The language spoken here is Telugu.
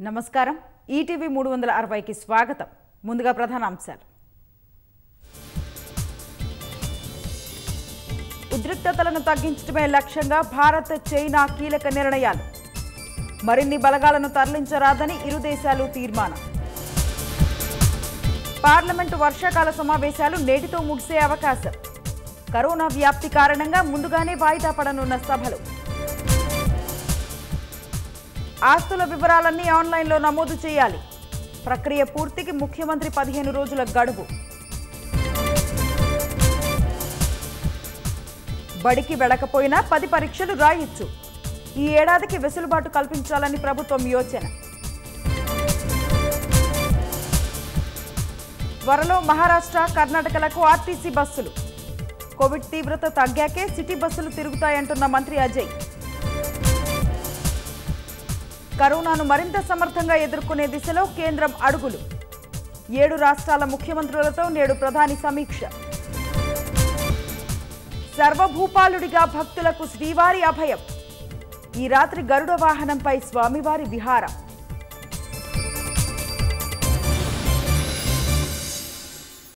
నమస్కారం ఈటీవీ మూడు వందల అరవైకి స్వాగతం ముందుగా ప్రధాన అంశాలు ఉద్రిక్తతలను తగ్గించడమే లక్ష్యంగా భారత్ చైనా కీలక నిర్ణయాలు మరిన్ని బలగాలను తరలించరాదని ఇరు దేశాలు తీర్మానం పార్లమెంటు వర్షాకాల సమావేశాలు నేటితో ముగిసే అవకాశం కరోనా వ్యాప్తి కారణంగా ముందుగానే వాయిదా పడనున్న సభలు ఆస్తుల వివరాలన్నీ ఆన్లైన్లో నమోదు చేయాలి ప్రక్రియ పూర్తికి ముఖ్యమంత్రి పదిహేను రోజుల గడువు బడికి వెళ్ళకపోయినా పది పరీక్షలు రాయొచ్చు ఈ ఏడాదికి వెసులుబాటు కల్పించాలని ప్రభుత్వం యోచన త్వరలో మహారాష్ట్ర కర్ణాటకలకు ఆర్టీసీ బస్సులు కోవిడ్ తీవ్రత తగ్గాకే సిటీ బస్సులు తిరుగుతాయంటున్న మంత్రి అజయ్ కరోనాను మరింత సమర్థంగా ఎదుర్కొనే దిశలో కేంద్రం అడుగులు ఏడు రాష్ట్రాల ముఖ్యమంత్రులతో నేడు ప్రధాని సమీక్ష సర్వభూపాలుడిగా భక్తులకు శ్రీవారి అభయం ఈ రాత్రి గరుడ వాహనంపై స్వామివారి విహారం